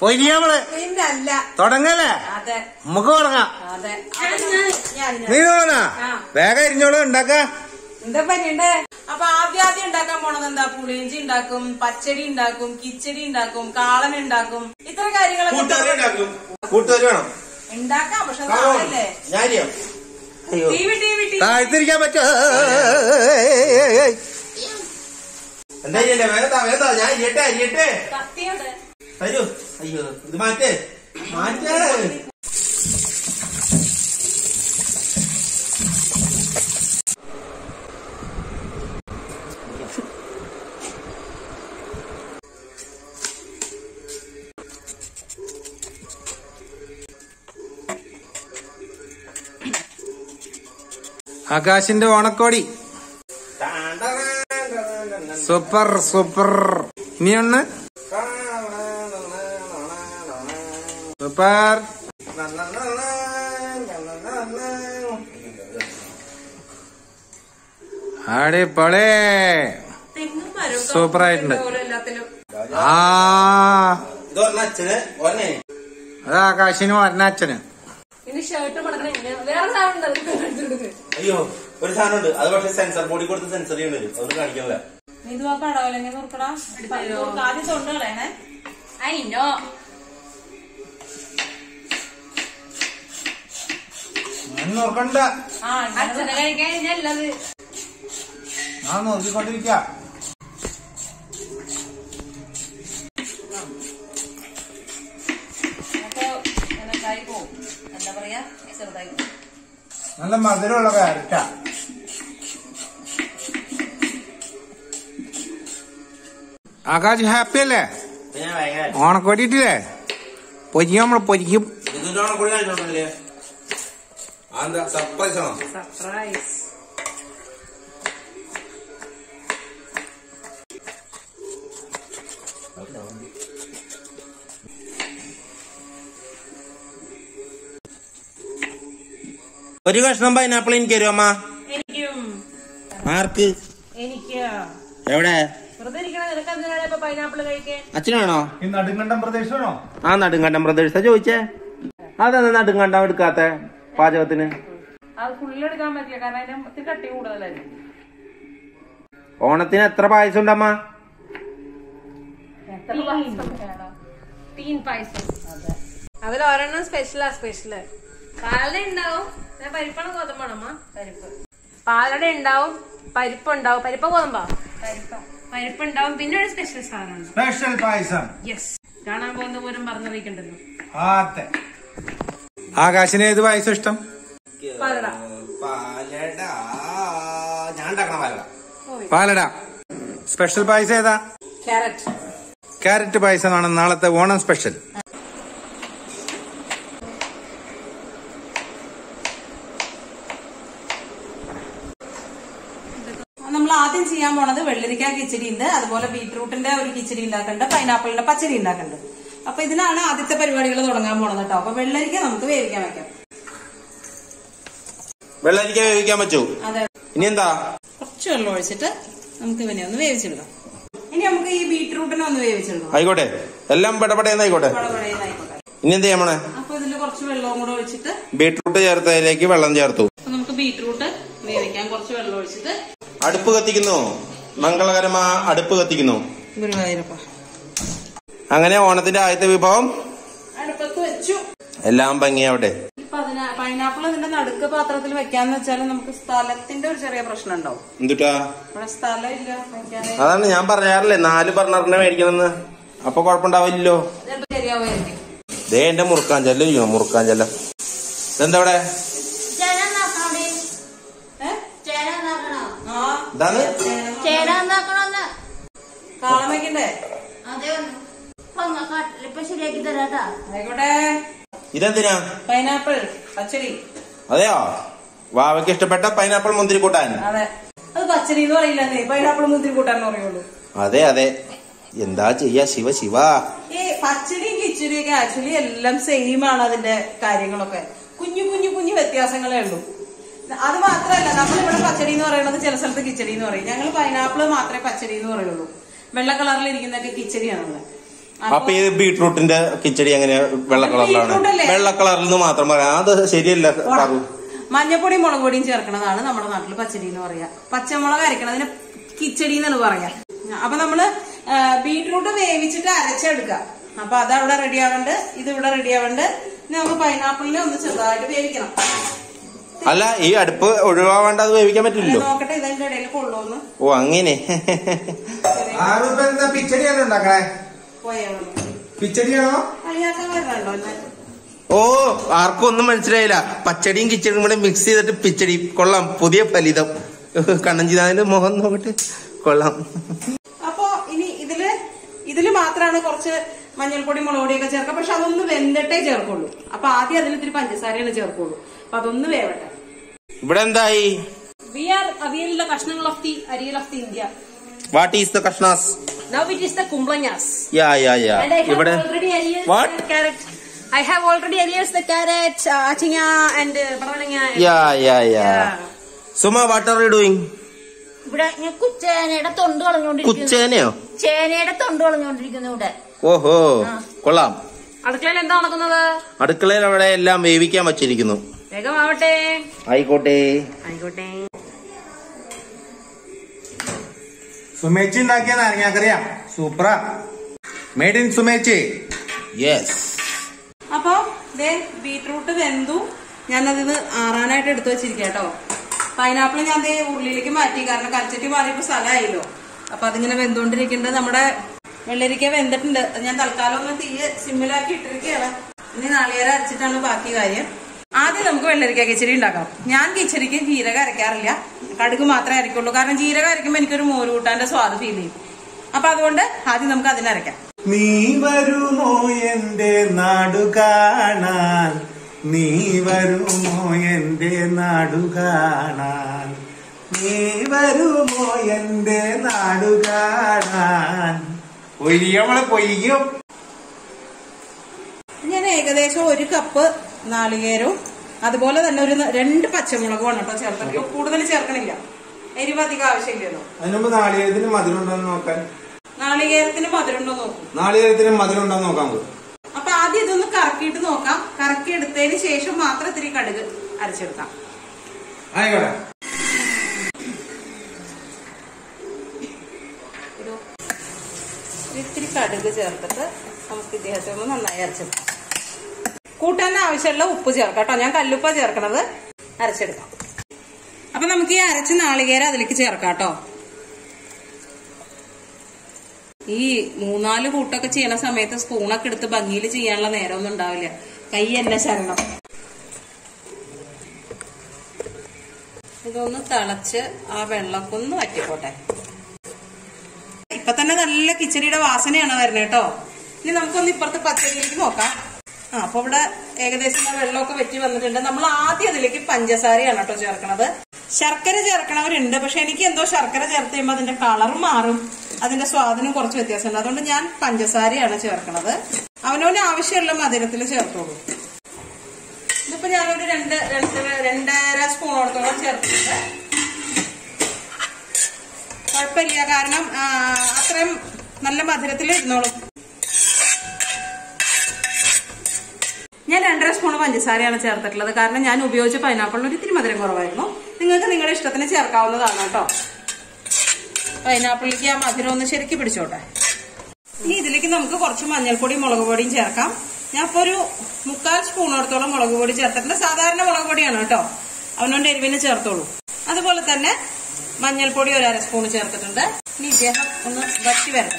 പൊരിയാമള് പിന്നല്ല തുടങ്ങല്ലേ അതെ നമുക്ക് തുടങ്ങാം അതെ അപ്പൊ ഞാൻ- ഞാൻ- നീ തോന്നാ വേഗം ഇരിഞ്ഞോളൂ ഉണ്ടാക്ക എന്താ പനിയുണ്ട് അപ്പൊ ആദ്യം ആദ്യം ഉണ്ടാക്കാൻ പോണത് എന്താ പുളിയിഞ്ചി ഉണ്ടാക്കും പച്ചടി ഉണ്ടാക്കും കിച്ചടി ഉണ്ടാക്കും കാളൻ ഉണ്ടാക്കും ഇത്ര കാര്യങ്ങളൊക്കെ കൂട്ടുകാരി ഉണ്ടാക്കും കൂട്ടുകാരി വേണം ഉണ്ടാക്കാം പക്ഷെ നാളല്ലേ ഞാനിയോ അയ്യോ T V T V T താഴ്ത്തിരിക്കാൻ പറ്റോ എന്താ ചെയ്യണ്ടേ വേഗത്താ വേഗത്താ ഞാൻ അരിയട്ടെ അരിയട്ടെ കത്തിയുണ്ട് തരൂ അയ്യോ ഇത് മാറ്റേ മാറ്റേ ആകാശിന്റെ ഓണക്കോടി സൂപ്പർ സൂപ്പർ ഇനിയൊന്ന് സൂപ്പർ അടിപൊളി തെങ്ങും മരവും സൂപ്പർ ആയിട്ടുണ്ട്. ഓരോ എല്ലാത്തിലും ആ ഇത് പറഞ്ഞ അച്ഛന് ഒന്നേ അത് ആകാശിന് വരണച്ചന് ഇനി ഷർട്ട് മടക്കണ ഇങ്ങനെ വേറെ സാധനം ഉണ്ട് അയ്യോ ഒരു സാധനം ഉണ്ട് അത് പക്ഷെ സെൻസർ ബോഡി കൊടുത്ത് സെൻസർ ചെയ്യേണ്ടി വരും അതൊന്നും കാണിക്കണില്ല ഇത് ആ പടവലെങ്കിൽ നോക്കടാ ആദ്യം തൊണ്ട് കളയണേ അയിനോ നോക്കണ്ട ആ അച്ഛനെ കഴിക്കാൻ കഴിഞ്ഞല്ലത് ഞാൻ നോക്കിക്കൊണ്ടിരിക്ക അപ്പൊ ഇങ്ങനെ കൈ പോവും എന്താ പറയാ ചെറുതായി പോവും. നല്ല മധുരമുള്ള ക്യാരറ്റാ ആകാശ് ഹാപ്പി അല്ലേ ഇപ്പൊ ഞാൻ ഭയങ്കര ഓണക്കോടിയിട്ടില്ലേ പൊരിക്കും നമ്മൾ പൊരിക്കും ഇതിന്റെ കൂടി കാണിച്ചോണ്ടല്ലേ എന്താ സർപ്രൈസ് ആണോ സർപ്രൈസ് ഒരു കഷ്ണം പൈനാപ്പിൾ എനിക്ക് തരുമോ അമ്മ എനിക്കും ആർക്ക് എനിക്ക് എവിടെ വെറുതെ ഇരിക്കണ നിനക്ക് എന്തിനാണ് ഇപ്പൊ പൈനാപ്പിൾ കഴിക്കാൻ അച്ഛനാണോ ഈ നടുങ്കണ്ടം പ്രദേശമാണോ ആ നടുങ്കണ്ടം പ്രദേശത്ത ചോദിച്ചേ അതെന്താ നടുങ്കണ്ടം എടുക്കാത്ത പാചകത്തിന് അത് ഫുള്ളെടുക്കാൻ പറ്റില്ല കാരണം അതിന് ഇത്തിരി കട്ടി കൂടുതലായിരുന്നു ഓണത്തിന് എത്ര പായസം ഉണ്ടമ്മ തീൻ പായസം അതിൽ ഒരെണ്ണം സ്പെഷ്യലാ സ്പെഷ്യല് പാലട ഉണ്ടാവും ഞാൻ പരിപ്പാണ് ഗോതമ്പാണമ്മ പരിപ്പ് പാലട ഉണ്ടാവും പരിപ്പ് ഉണ്ടാവും പരിപ്പ് ഗോതമ്പാ പരിപ്പ പരിപ്പുണ്ടാവും പിന്നെ ഒരു സ്പെഷ്യൽ സാധനമാണ് സ്പെഷ്യൽ പായസം യെസ് കാണാൻ പോകുന്ന പോലും പറഞ്ഞറിയിക്കണ്ടല്ലോ ആത്തെ ആകാശിന് ഏത് പായസം ഇഷ്ടം പാലട പാലട ഞാൻ ഉണ്ടാക്കണ പാലട പാലട സ്പെഷ്യൽ പായസം ഏതാ ക്യാരറ്റ് ക്യാരറ്റ് പായസമാണ് നാളത്തെ ഓണം സ്പെഷ്യൽ നമ്മൾ ആദ്യം ചെയ്യാൻ പോണത് വെള്ളരിക്ക കിച്ചടി ഉണ്ട് അതുപോലെ ബീട്രൂട്ടിന്റെ ഒരു കിച്ചടി ഉണ്ടാക്കുന്നുണ്ട് പൈനാപ്പിളിന്റെ പച്ചടി ഉണ്ടാക്കുന്നുണ്ട് അപ്പൊ ഇതിനാണ് ആദ്യത്തെ പരിപാടികൾ തുടങ്ങാൻ പോണത് കേട്ടോ അപ്പൊ വെള്ളരിക്ക നമുക്ക് വേവിക്കാൻ വെക്കാം വെള്ളരിക്ക വേവിക്കാൻ പറ്റൂ അതെ ഇനി എന്താ കുറച്ച് വെള്ളം ഒഴിച്ചിട്ട് നമുക്ക് ഇവനെ ഒന്ന് വേവിച്ചെടുക്കാം ഇനി നമുക്ക് ഈ ബീട്രൂട്ടിനെ ഒന്ന് വേവിച്ചെടുക്കാം ആയിക്കോട്ടെ എല്ലാം പെടപെടേന്ന് ആയിക്കോട്ടെ പടപടയെന്നായിക്കോട്ടെ ഇനി എന്ത് ചെയ്യണേ അപ്പൊ ഇതിൽ കുറച്ച് വെള്ളവും കൂടെ ഒഴിച്ചിട്ട് ബീട്രൂട്ട് ചേർത്തതിലേക്ക് വെള്ളം ചേർത്തു അപ്പൊ നമുക്ക് ബീട്രൂട്ട് വേവിക്കാൻ കുറച്ച് വെള്ളം ഒഴിച്ചിട്ട് അടുപ്പ് കത്തിക്കുന്നു മംഗളകരമാ അടുപ്പ് കത്തിക്കുന്നു ഗുരുവായൂരപ്പ അങ്ങനെ ഓണത്തിന്റെ ആദ്യത്തെ വിഭവം അടുപ്പത്ത് വെച്ചു എല്ലാം ഭംഗിയാവട്ടെ ഇപ്പൊ അതിന് പൈനാപ്പിൾ ഇതിന്റെ നടുക്ക് പാത്രത്തിൽ വെക്കാന്ന് വെച്ചാൽ നമുക്ക് സ്ഥലത്തിന്റെ ഒരു ചെറിയ പ്രശ്നം ഉണ്ടാവും എന്തുട്ടാ ഇവിടെ സ്ഥലം ഇല്ല വെക്കാനേ അതാണ് ഞാൻ പറയാറില്ലേ നാല് ബർണറിനെ മേടിക്കണമെന്ന് അപ്പൊ കുഴപ്പമുണ്ടാവില്ലല്ലോ ചിലപ്പോ ശരിയാവുമായിരിക്കും ദേ എന്റെ മുറുക്കാൻ ചെല്ലോ ചെയ്യോ മുറുക്കാൻ ചെല്ലം ഇതെന്താ ഇവിടെ ഏഹ് ആ ഇതാണ് ചേരാന്നാക്കണമെന്ന് കാളം വെക്കണ്ടേ അതെ ഇപ്പൊ ശരിയാക്കി തരാട്ടാ ആയിക്കോട്ടെ ഇതെന്തിനാ പൈനാപ്പിൾ പച്ചടി അതെയോ വാവയ്ക്ക് ഇഷ്ടപ്പെട്ട പൈനാപ്പിൾ മുന്തിരി കൂട്ടാൻ അതെ അത് പച്ചടി എന്ന് പറയില്ലെന്നേ പൈനാപ്പിൾ മുന്തിരി കൂട്ടാന്ന് പറയുള്ളൂ അതെ അതെ എന്താ ചെയ്യാ ശിവ ശിവ ഈ പച്ചടിയും കിച്ചടിയും ഒക്കെ ആക്ച്വലി എല്ലാം സെയിം ആണ് അതിന്റെ കാര്യങ്ങളൊക്കെ കുഞ്ഞു കുഞ്ഞു കുഞ്ഞു വ്യത്യാസങ്ങളേ ഉള്ളൂ അത് മാത്രമല്ല നമ്മളിവിടെ പച്ചടി എന്ന് പറയുന്നത് ചില സ്ഥലത്ത് കിച്ചടി എന്ന് പറയും ഞങ്ങൾ പൈനാപ്പിൾ മാത്രമേ പച്ചടി എന്ന് പറയുള്ളൂ വെള്ള കളറിൽ ഇരിക്കുന്നതൊക്കെ കിച്ചടിയാണ് ഇവിടെ അപ്പൊ ഈ ബീട്രൂട്ടിന്റെ കിച്ചടി എങ്ങനെയാ വെള്ള കളറിലാണ് ബീട്രൂട്ട് അല്ലേ? വെള്ള കളറിൽ നിന്ന് മാത്രം പറയാം അത് ശരിയല്ല പാറു മഞ്ഞപ്പൊടി മുളക് പൊടിയും ചേർക്കണതാണ് നമ്മുടെ നാട്ടിൽ പച്ചടി എന്ന് പറയാ പച്ചമുളക് അരക്കണതിന് കിച്ചടി എന്നാണ് പറയാ അപ്പൊ നമ്മള് ആ, ബീട്രൂട്ട് വേവിച്ചിട്ട് അരച്ചെടുക്കാം അപ്പൊ അതവിടെ റെഡി ആവണ്ട് ഇത് ഇവിടെ റെഡി ആവണ്ട് ഇനി നമുക്ക് പൈനാപ്പിളിനെ ഒന്ന് ചെറുതായിട്ട് വേവിക്കണം അല്ല ഈ അടുപ്പ് ഒഴിവാവേണ്ട അത് വേവിക്കാൻ പറ്റില്ലല്ലോ നോക്കട്ടെ ഇതിന്റെ ഇടയിൽ കൊള്ളുമെന്ന് ഓ അങ്ങനെ ആരും ഇപ്പൊ എന്താ പിച്ചടിയാണ് ഉണ്ടാക്കണേ പോയാണോ പിച്ചടിയാണോ അയ്യാക്ക വരണോ എന്നെ ഓ ആർക്കും ഒന്നും മനസ്സിലായില്ല പച്ചടിയും കിച്ചടിയും കൂടെ മിക്സ് ചെയ്തിട്ട് പിച്ചടി കൊള്ളാം പുതിയ ഫലിതം കണ്ണഞ്ചിതാന്റെ മുഖം നോക്കട്ടെ കൊള്ളാം അപ്പൊ ഇനി ഇതില് ഇതില് മാത്രമാണ് കുറച്ച് മഞ്ഞൾപ്പൊടി മുളകുപൊടിയൊക്കെ ചേർക്കാം പക്ഷെ അതൊന്ന് വെന്തിട്ടേ ചേർക്കുള്ളൂ അപ്പൊ ആദ്യം അതിൽ ഇത്തിരി പഞ്ചസാരയാണ് ചേർക്കുള്ളൂ അപ്പൊ അതൊന്ന് വേവട്ടെ ഇവിടെ എന്തായി We are availing the Kashnangal of the Ariel of the India. What is the കഷ്ണാസ് Now it is the Kumblanyas. Yeah yeah yeah And I have ഇവിടെ already Ariels What? and carrot. I have already Ariels the carrot, uh, achinga and uh, padalanga. Yeah yeah yeah Suma what are you doing ഇവിടെ ഞാൻ കുച്ചേനയുടെ തൊണ്ട് കളഞ്ഞോണ്ടിരിക്കുന്നു കുച്ചേനയോ ചേനയുടെ തൊണ്ട് കളഞ്ഞോണ്ടിരിക്കുന്നു ഇവിടെ ഓഹോ കൊള്ളാം അടുക്കളയിൽ എന്താ നടക്കുന്നത് അടുക്കളയിൽ അവിടെ എല്ലാം വേവിക്കാൻ വച്ചിരിക്കുന്നു വേഗമാവട്ടെ ആയിക്കോട്ടെ ആയിക്കോട്ടെ സുമേച്ചി ഉണ്ടാക്കിയ നാരങ്ങാക്കറിയാ സൂപ്പറാ മെയ്ഡ് ഇൻ സുമേച്ചി യെസ് അപ്പൊ ദേ ബീട്രൂട്ട് വെന്തു ഞാനതിത് ആറാനായിട്ട് എടുത്തു വെച്ചിരിക്കാം കേട്ടോ പൈനാപ്പിൾ ഞാൻ ദേ ഉരുളിയിലേക്ക് മാറ്റി കാരണം കരച്ചട്ടി മാറിയപ്പോ സ്ഥലമായല്ലോ അപ്പൊ അതിങ്ങനെ വെന്തുകൊണ്ടിരിക്കേണ്ടത് നമ്മുടെ വെള്ളരിക്ക വെന്തിട്ടുണ്ട് അത് ഞാൻ തൽക്കാലം ഒന്ന് തീ സിമ്മിലാക്കി ഇട്ടിരിക്കുകയാണ് ഇനി നാളികേരം അരച്ചിട്ടാണ് ബാക്കി കാര്യം ആദ്യം നമുക്ക് വെള്ളരിക്ക കിച്ചടി ഉണ്ടാക്കാം ഞാൻ കിച്ചടിക്ക് ജീരകം അരയ്ക്കാറില്ല കടുക് മാത്രമേ അരയ്ക്കുള്ളൂ കാരണം ജീരകം അരയ്ക്കുമ്പോൾ എനിക്കൊരു മോര് കൂട്ടാന്റെ സ്വാദ് ഫീൽ ചെയ്യും അപ്പൊ അതുകൊണ്ട് ആദ്യം നമുക്ക് അതിനരയ്ക്കാം നീ വരുമോ എന്റെ നാടു കാണാൻ നീ വരുമോ എന്റെ നാടു കാണാൻ നീ വരുമോ എന്റെ നാടു കാണാൻ പൊയ്യോ നമ്മളെ പൊയ്യോ ഞാൻ ഏകദേശം ഒരു കപ്പ് നാളികേരവും അതുപോലെ തന്നെ ഒരു ന- രണ്ട് പച്ചമുളകുമാണ് കേട്ടോ ചേർത്തിട്ട് കൂടുതൽ ചേർക്കണില്ല എരിവ് അധികം ആവശ്യമില്ലല്ലോ അതിനുമ്പ് നാളികേരത്തിന് മധുരം ഉണ്ടോന്ന് നോക്കാൻ നാളികേരത്തിന് മധുരമുണ്ടോ നോക്കും നാളികേരത്തിന് മധുരം ഉണ്ടോന്ന് നോക്കാൻ പോകും അപ്പൊ ആദ്യം ഇതൊന്ന് കറക്കിയിട്ട് നോക്കാം കറക്കി എടുത്തതിന് ശേഷം മാത്രം ഇത്തിരി കടുക് അരച്ചെടുക്കാം ആയിക്കോട്ടെ ഒരു ഇത്തിരി കടുക് ചേർത്തിട്ട് നമുക്ക് ഇദ്ദേഹത്തെ ഒന്ന് നന്നായി അരച്ചെടുക്കാം കൂട്ടാൻ ആവശ്യമുള്ള ഉപ്പ് ചേർക്കാം കേട്ടോ ഞാൻ കല്ലുപ്പ ചേർക്കണത് അരച്ചെടുക്കാം അപ്പൊ നമുക്ക് ഈ അരച്ച നാളികേരം അതിലേക്ക് ചേർക്കാം കേട്ടോ ഈ മൂന്നാല് കൂട്ടൊക്കെ ചെയ്യണ സമയത്ത് സ്പൂണൊക്കെ എടുത്ത് ഭംഗിയിൽ ചെയ്യാനുള്ള നേരമൊന്നും ഉണ്ടാവില്ല കൈ എന്നെ ശരണം ഇതൊന്ന് തിളച്ച് ആ വെള്ളമൊക്കെ ഒന്ന് വറ്റിക്കോട്ടെ ഇപ്പൊ തന്നെ നല്ല കിച്ചടിയുടെ വാസനയാണ് വരുന്നത് കേട്ടോ ഇനി നമുക്കൊന്ന് ഇപ്പുറത്തെ പച്ചടിയിലേക്ക് നോക്കാം ആ അപ്പൊ ഇവിടെ ഏകദേശം ആ വെള്ളമൊക്കെ വെറ്റി വന്നിട്ടുണ്ട് നമ്മൾ ആദ്യം അതിലേക്ക് പഞ്ചസാരയാണ് കേട്ടോ ചേർക്കണത് ശർക്കര ചേർക്കണവരുണ്ട് പക്ഷെ എനിക്ക് എന്തോ ശർക്കര ചേർത്ത് കഴിയുമ്പോൾ അതിന്റെ കളറും മാറും അതിന്റെ സ്വാദിനും കുറച്ച് വ്യത്യാസമുണ്ട് അതുകൊണ്ട് ഞാൻ പഞ്ചസാരയാണ് ചേർക്കണത് അവനവന് ആവശ്യമുള്ള മധുരത്തിൽ ചേർത്തോളൂ ഇതിപ്പോ ഞാനൊരു രണ്ട് രണ്ട് രണ്ടര സ്പൂണോടത്തോളം ചേർത്തിട്ടുണ്ട് കുഴപ്പമില്ല കാരണം ആ, അത്രയും നല്ല മധുരത്തിൽ ഇരുന്നോളും ഞാൻ രണ്ടര സ്പൂൺ പഞ്ചസാരയാണ് ചേർത്തിട്ടുള്ളത് കാരണം ഞാൻ ഉപയോഗിച്ച പൈനാപ്പിളിന് ഒരു ഇത്തിരി മധുരം കുറവായിരുന്നു നിങ്ങൾക്ക് നിങ്ങളുടെ ഇഷ്ടത്തിന് ചേർക്കാവുന്നതാണ് കേട്ടോ പൈനാപ്പിളിലേക്ക് ആ മധുരം ഒന്ന് ശരിക്കും പിടിച്ചോട്ടെ ഇനി ഇതിലേക്ക് നമുക്ക് കുറച്ച് മഞ്ഞൾപ്പൊടിയും മുളക് പൊടിയും ചേർക്കാം ഞാൻ ഇപ്പോൾ ഒരു മുക്കാൽ സ്പൂണോടത്തോളം മുളക് പൊടി ചേർത്തിട്ടുണ്ട് സാധാരണ മുളക് പൊടിയാണ് കേട്ടോ അവനോണ്ട് എരിവിന് ചേർത്തോളൂ അതുപോലെ തന്നെ മഞ്ഞൾപ്പൊടി ഒരു അര സ്പൂൺ ചേർത്തിട്ടുണ്ട് ഇനി ഇദ്ദേഹം ഒന്ന് വറ്റി വരണം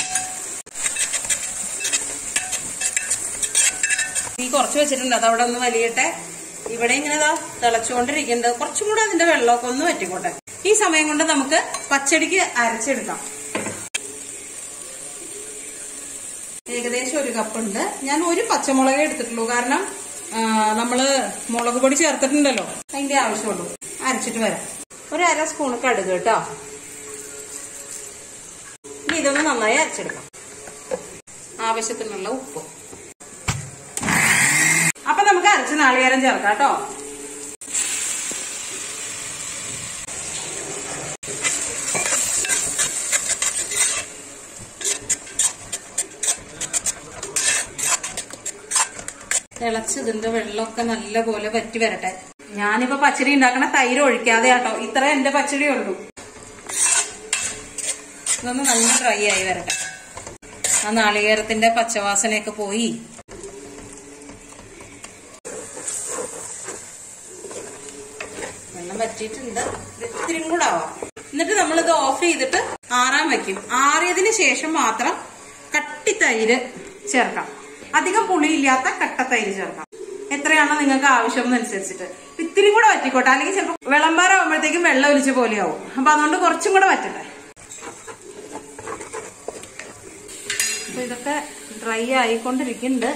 ഈ കുറച്ച് വെച്ചിട്ടുണ്ട് അത് അവിടെ ഒന്ന് വലിയട്ടെ ഇവിടെ ഇങ്ങനെ ദാ തിളച്ചുകൊണ്ടിരിക്കുന്നുണ്ട് കുറച്ചും കൂടെ അതിന്റെ വെള്ളമൊക്കെ ഒന്ന് വറ്റിക്കോട്ടെ ഈ സമയം കൊണ്ട് നമുക്ക് പച്ചടിക്ക് അരച്ചെടുക്കാം ഏകദേശം ഒരു കപ്പ് ഉണ്ട് ഞാൻ ഒരു പച്ചമുളകേ എടുത്തിട്ടുള്ളൂ കാരണം ആ, നമ്മള് മുളക് പൊടി ചേർത്തിട്ടുണ്ടല്ലോ അതിന്റെ ആവശ്യമുള്ളൂ അരച്ചിട്ട് വരാം ഒരു അര സ്പൂൺ കടുക് കേട്ടോ ഇനി ഇതൊന്ന് നന്നായി അരച്ചെടുക്കാം ആവശ്യത്തിനുള്ള ഉപ്പ് അപ്പൊ നമുക്ക് അരച്ച നാളികേരം ചേർക്കാം കേട്ടോ തിളച്ച് ഇതിന്റെ വെള്ളമൊക്കെ നല്ല പോലെ വറ്റി വരട്ടെ ഞാനിപ്പോ പച്ചടി ഉണ്ടാക്കണ തൈര് ഒഴിക്കാതെ കേട്ടോ ഇത്ര എന്റെ പച്ചടി ഉള്ളൂ ഇതൊന്ന് നല്ല ഡ്രൈ ആയി വരട്ടെ ആ നാളികേരത്തിന്റെ പച്ചവാസനയൊക്കെ പോയി വെള്ളം വറ്റിയിട്ടുണ്ട് ഇത് ഇത്തിരിയും കൂടെ ആവാം എന്നിട്ട് നമ്മൾ ഇത് ഓഫ് ചെയ്തിട്ട് ആറാൻ വെക്കും ആറിയതിന് ശേഷം മാത്രം കട്ടി തൈര് ചേർക്കാം അധികം പുളിയില്ലാത്ത കട്ട തൈര് ചേർക്കാം എത്രയാണോ നിങ്ങൾക്ക് ആവശ്യം അനുസരിച്ചിട്ട് ഇത്തിരി കൂടെ വറ്റിക്കോട്ടെ അല്ലെങ്കിൽ ചിലപ്പോൾ വിളമ്പാറാവുമ്പോഴത്തേക്കും വെള്ളം ഒലിച്ച പോലെയാവും അപ്പൊ അതുകൊണ്ട് കുറച്ചും കൂടെ വറ്റട്ടെ അപ്പൊ ഇതൊക്കെ ഡ്രൈ ആയിക്കൊണ്ടിരിക്കുന്നുണ്ട്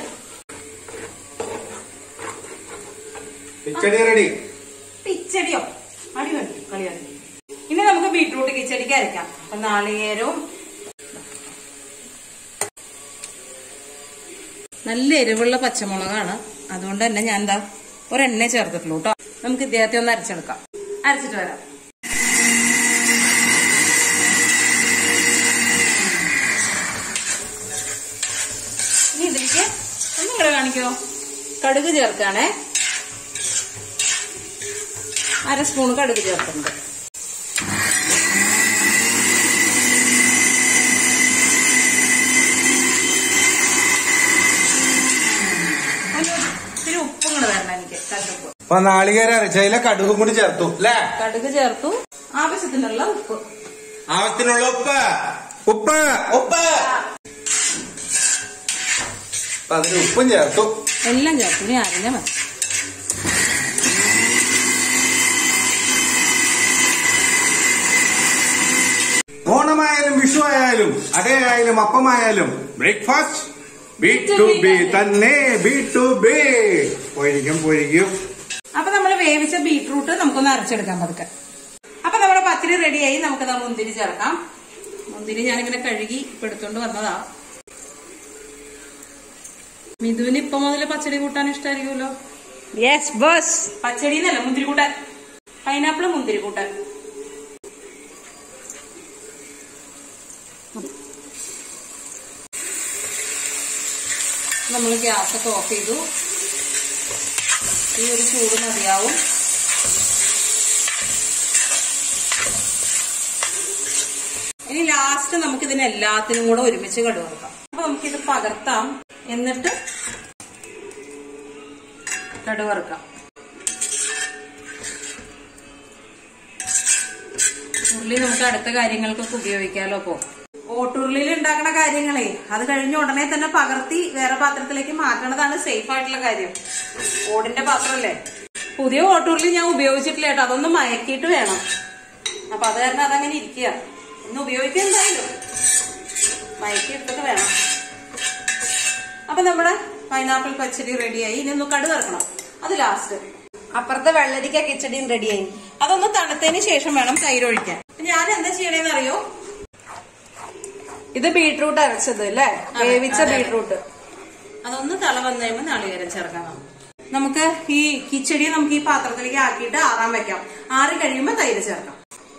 കിച്ചടി റെഡി കിച്ചടിയോ അടി കണ്ടു കളിയാടി ഇനി നമുക്ക് ബീട്രൂട്ട് കിച്ചടിക്ക് അരയ്ക്കാം അപ്പൊ നാളികേരവും നല്ല എരിവുള്ള പച്ചമുളകാണ് അതുകൊണ്ട് തന്നെ ഞാൻ എന്താ ഒരെണ്ണ ചേർത്തിട്ടുള്ളൂ കേട്ടോ നമുക്ക് ഇദ്ദേഹത്തെ ഒന്ന് അരച്ചെടുക്കാം അരച്ചിട്ട് വരാം ഇനി ഇതിലേക്ക് ഒന്നും കൂടെ കാണിക്കോ കടുക് ചേർക്കാണേ അര സ്പൂൺ കടുക് ചേർക്കുന്നുണ്ട് ഒരു ഇത്തിരി ഉപ്പും കൂടെ വരണം എനിക്ക് കടുപ്പ് അപ്പൊ നാളികേര അരച്ചതിലെ കടുകും കൂടി ചേർത്തു അല്ലേ കടുക് ചേർത്തു ആവശ്യത്തിനുള്ള ഉപ്പ് ആവശ്യത്തിനുള്ള ഉപ്പ് ഉപ്പ് ഉപ്പ് അപ്പൊ അതിന് ഉപ്പും ചേർത്തു എല്ലാം ചേർത്തു ഇനി അരിഞ്ഞ മതി ഓണമായാലും വിഷു ആയാലും അടയായാലും അപ്പമായാലും ബ്രേക്ക്ഫാസ്റ്റ് ബി ടു ബി തന്നെ ബി ടു ബി പോയിരിക്കും പോയിരിക്കും അപ്പൊ നമ്മൾ വേവിച്ച ബീട്രൂട്ട് നമുക്കൊന്ന് അരച്ചെടുക്കാൻ പതുക്കെ അപ്പൊ നമ്മുടെ പത്തിരി റെഡിയായി നമുക്ക് ദാ മുന്തിരി ചേർക്കാം മുന്തിരി ഞാനിങ്ങനെ കഴുകി ഇപ്പൊ എടുത്തോണ്ട് വന്നതാ മിഥുവിന് ഇപ്പൊ മുതല് പച്ചടി കൂട്ടാൻ ഇഷ്ടമായിരിക്കുമല്ലോ Yes, boss. പച്ചടി എന്നല്ല മുന്തിരി കൂട്ടാൻ പൈനാപ്പിൾ മുന്തിരി കൂട്ടാൻ നമ്മൾ ഗ്യാസൊക്കെ ഓഫ് ചെയ്തു ഈ ഒരു ചൂട് മതിയാവും ഇനി ലാസ്റ്റ് നമുക്ക് ഇതിന് എല്ലാത്തിനും കൂടെ ഒരുമിച്ച് കടുവറക്കാം അപ്പൊ നമുക്കിത് പകർത്താം എന്നിട്ട് കടുവറക്കാം ഉരുളി നമുക്ക് അടുത്ത കാര്യങ്ങൾക്കൊക്കെ ഉപയോഗിക്കാലോ അപ്പോ ഓട്ടുരുളിയിൽ ഉണ്ടാക്കുന്ന കാര്യങ്ങളെ അത് കഴിഞ്ഞ ഉടനെ തന്നെ പകർത്തി വേറെ പാത്രത്തിലേക്ക് മാറ്റണതാണ് സേഫ് ആയിട്ടുള്ള കാര്യം ഓടിന്റെ പാത്രമല്ലേ പുതിയ ഓട്ടുരുളി ഞാൻ ഉപയോഗിച്ചിട്ടില്ല കേട്ടോ അതൊന്ന് മയക്കിയിട്ട് വേണം അപ്പൊ അത് കാരണം അതങ്ങനെ ഇരിക്കുക ഒന്ന് ഉപയോഗിക്കുക എന്തായാലും മയക്കി എടുത്തിട്ട് വേണം അപ്പൊ നമ്മുടെ പൈനാപ്പിൾ പച്ചടി റെഡിയായി ഇനി ഒന്ന് കടു തറക്കണം അത് ലാസ്റ്റ് അപ്പുറത്തെ വെള്ളരിക്ക കിച്ചടിയും റെഡിയായി അതൊന്ന് തണുത്തതിന് ശേഷം വേണം തൈര് ഒഴിക്കാൻ ഞാൻ എന്താ ചെയ്യണേന്ന് അറിയോ ഇത് ബീട്രൂട്ട് അരച്ചത് അല്ലേ അതെ, വേവിച്ച അതെ, അതെ. ബീട്രൂട്ട് അതൊന്ന് തള വന്നു കഴിയുമ്പോൾ നാളികേരം ചേർക്കാം നമുക്ക്. നമുക്ക് ഈ കിച്ചടി നമുക്ക് ഈ പാത്രത്തിലേക്ക് ആക്കിയിട്ട് ആറാൻ വെക്കാം ആറി കഴിയുമ്പോൾ തൈര് ചേർക്കാം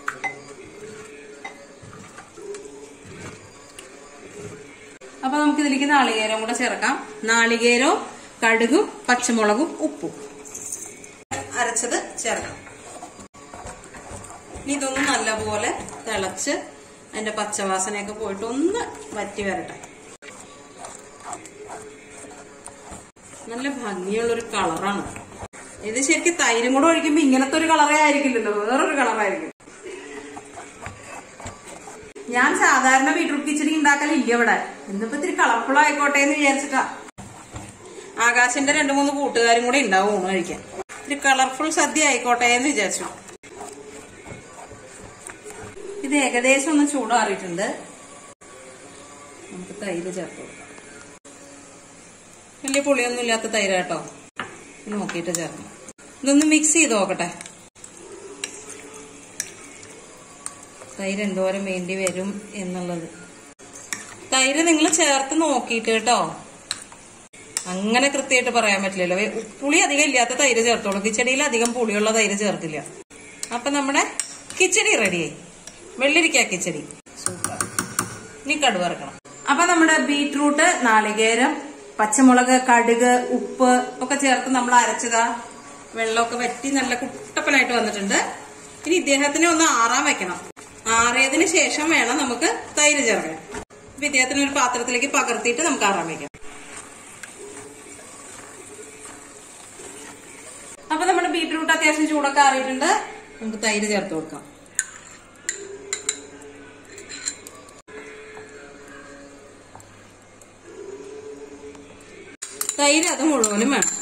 അപ്പൊ നമുക്ക് ഇതിലേക്ക് നാളികേരം കൂടെ ചേർക്കാം നാളികേരവും കടുകും പച്ചമുളകും ഉപ്പും അരച്ചത് ചേർക്കാം ഇനി ഇതൊന്ന് നല്ലപോലെ തിളച്ച് അതിന്റെ പച്ചവാസനയൊക്കെ പോയിട്ട് ഒന്ന് വറ്റി വരട്ടെ നല്ല ഭംഗിയുള്ളൊരു കളറാണ് ഇത് ശരിക്കും തൈരും കൂടെ ഒഴിക്കുമ്പോ ഇങ്ങനത്തെ ഒരു കളറേ ആയിരിക്കില്ലല്ലോ വേറൊരു കളറായിരിക്കും ഞാൻ സാധാരണ ബീട്രൂട്ട് കിച്ചടി ഉണ്ടാക്കലില്ല ഇവിടെ ഇന്നിപ്പോ ഇത്തിരി കളർഫുൾ ആയിക്കോട്ടെ എന്ന് വിചാരിച്ചിട്ടാ ആകാശിന്റെ രണ്ടു മൂന്ന് കൂട്ടുകാരും കൂടെ ഉണ്ടാവും ഊണ് കഴിക്കാൻ ഇത്തിരി കളർഫുൾ സദ്യ ആയിക്കോട്ടെ എന്ന് വിചാരിച്ചു ഇത് ഏകദേശം ഒന്ന് ചൂടാറിയിട്ടുണ്ട് നമുക്ക് തൈര് ചേർത്ത് കൊടുക്കാം വലിയ പുളിയൊന്നും ഇല്ലാത്ത തൈര കേട്ടോ ഇത് നോക്കിയിട്ട് ചേർക്കണം ഇതൊന്ന് മിക്സ് ചെയ്ത് നോക്കട്ടെ തൈര് എന്തോരം വേണ്ടി വരും എന്നുള്ളത് തൈര് നിങ്ങൾ ചേർത്ത് നോക്കിയിട്ട് കേട്ടോ അങ്ങനെ കൃത്യമായിട്ട് പറയാൻ പറ്റില്ലല്ലോ വേ- പുളി അധികം ഇല്ലാത്ത തൈര് ചേർത്തോളൂ കിച്ചടിയിൽ അധികം പുളിയുള്ള തൈര് ചേർക്കില്ല അപ്പൊ നമ്മുടെ കിച്ചടി റെഡിയായി വെള്ളിരിക്ക കിച്ചടി സൂപ്പർ ഇനി കടുവ ഇറക്കണം അപ്പൊ നമ്മുടെ ബീട്രൂട്ട് നാളികേരം പച്ചമുളക് കടുക് ഉപ്പ് ഒക്കെ ചേർത്ത് നമ്മൾ അരച്ചതാ വെള്ളമൊക്കെ വറ്റി നല്ല കുട്ടപ്പനായിട്ട് വന്നിട്ടുണ്ട് ഇനി ഇദ്ദേഹത്തിനെ ഒന്ന് ആറാൻ വെക്കണം ആറിയതിന് ശേഷം വേണം നമുക്ക് തൈര് ചേർക്കാൻ അപ്പൊ ഇദ്ദേഹത്തിന് ഒരു പാത്രത്തിലേക്ക് പകർത്തിയിട്ട് നമുക്ക് ആറാൻ വെക്കാം അപ്പൊ നമ്മുടെ ബീട്രൂട്ട് അത്യാവശ്യം ചൂടൊക്കെ ആറിയിട്ടുണ്ട് നമുക്ക് തൈര് ചേർത്ത് കൊടുക്കാം തൈര് അത് മുഴുവനും വേണം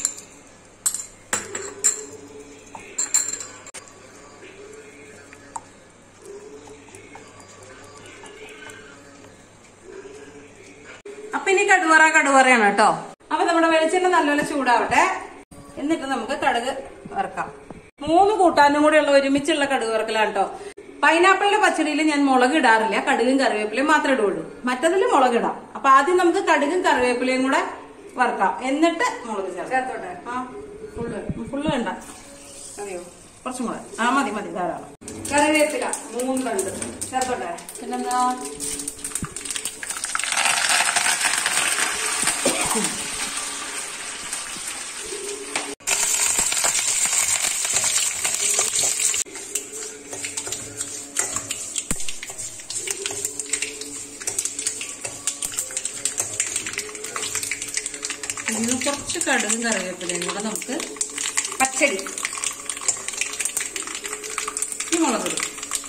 അപ്പൊ ഇനി കടുവറ കടുവറയാണ് കേട്ടോ അപ്പൊ നമ്മുടെ വെളിച്ചെണ്ണ നല്ലപോലെ ചൂടാവട്ടെ എന്നിട്ട് നമുക്ക് കടുക് വറക്കാം മൂന്ന് കൂട്ടാനും കൂടെ ഉള്ള ഒരുമിച്ചുള്ള കടുക് വറക്കലാണ് കേട്ടോ പൈനാപ്പിളിന്റെ പച്ചടിയിൽ ഞാൻ മുളക് ഇടാറില്ല കടുകും കറിവേപ്പിലയും മാത്രമേ ഇടുള്ളൂ മറ്റതിൽ മുളക് ഇടാം അപ്പൊ ആദ്യം നമുക്ക് കടുകും കറിവേപ്പിലയും കൂടെ വറക്കാം എന്നിട്ട് മുളക് ചേർത്തോട്ടെ ആ ഫുള്ള് ഫുള്ള് വേണ്ട അറിയോ കുറച്ചും കൂടെ ആ മതി മതി ധാരാളം കറിവേപ്പില മൂന്ന് തണ്ട് ചേർത്തോട്ടെ പിന്നെന്താ ഇതിന് കുറച്ച് കടുകും കറിവേപ്പിലയും കൂടെ നമുക്ക് പച്ചടി ഈ മുളക് ഇടും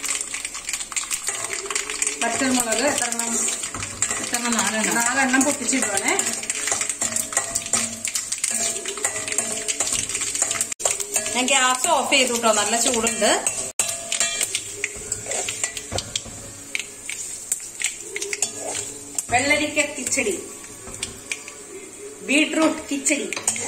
പച്ചമുളക് എത്ര എണ്ണം എത്ര നാലെണ്ണം നാലെണ്ണം പൊട്ടിച്ചിടുവാണേ ഞാൻ ഗ്യാസ് ഓഫ് ചെയ്തു കേട്ടോ നല്ല ചൂടുണ്ട് വെള്ളരിക്ക കിച്ചടി ബീട്രൂട്ട് കിച്ചടി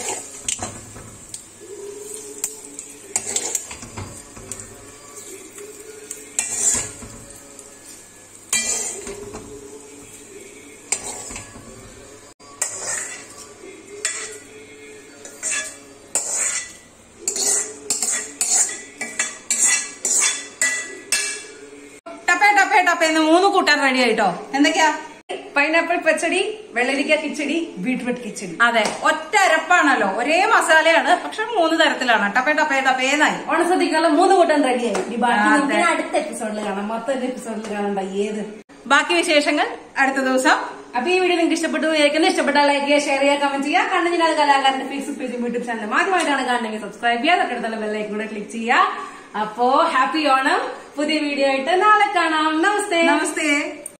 ടപ്പേ ടപ്പേ ടപ്പേ എന്ന് മൂന്ന് കൂട്ടാൻ റെഡി ആയിട്ടോ എന്തൊക്കെയാ പൈനാപ്പിൾ പച്ചടി വെള്ളരിക്ക കിച്ചടി ബീട്രൂട്ട് കിച്ചടി അതെ ഒറ്റ അരപ്പാണല്ലോ ഒരേ മസാലയാണ് പക്ഷെ മൂന്ന് തരത്തിലാണ് ടപ്പേ ടപ്പേ ടപ്പേന്നായി ഓണസദ്യക്കുള്ള മൂന്ന് കൂട്ടം റെഡിയായി ഇനി ബാക്കി അതെ. നമുക്ക് അടുത്ത എപ്പിസോഡിൽ കാണാം മൊത്തം എപ്പിസോഡിൽ കാണണ്ട ഏത് ബാക്കി വിശേഷങ്ങൾ അടുത്ത ദിവസം അപ്പൊ ഈ വീഡിയോ നിങ്ങൾക്ക് ഇഷ്ടപ്പെട്ടു വിചാരിക്കുന്നു ഇഷ്ടപ്പെട്ടാൽ ലൈക്ക് ചെയ്യുക ഷെയർ ചെയ്യുക കമന്റ് ചെയ്യുക കണ്ണുഞ്ഞാൽ കലാകാരന്റെ ഫേസ്ബുക്ക് പേജും യൂട്യൂബ് ചാനൽ ആദ്യമായിട്ടാണ് കാണുന്നെങ്കിൽ സബ്സ്ക്രൈബ് ചെയ്യുക തൊട്ടടുത്തുള്ള ബെല്ലൈക്കൻ കൂടെ ക്ലിക്ക് ചെയ്യുക അപ്പോ ഹാപ്പി ഓണം പുതിയ വീഡിയോ ആയിട്ട് നാളെ കാണാം നമസ്തേ നമസ്തേ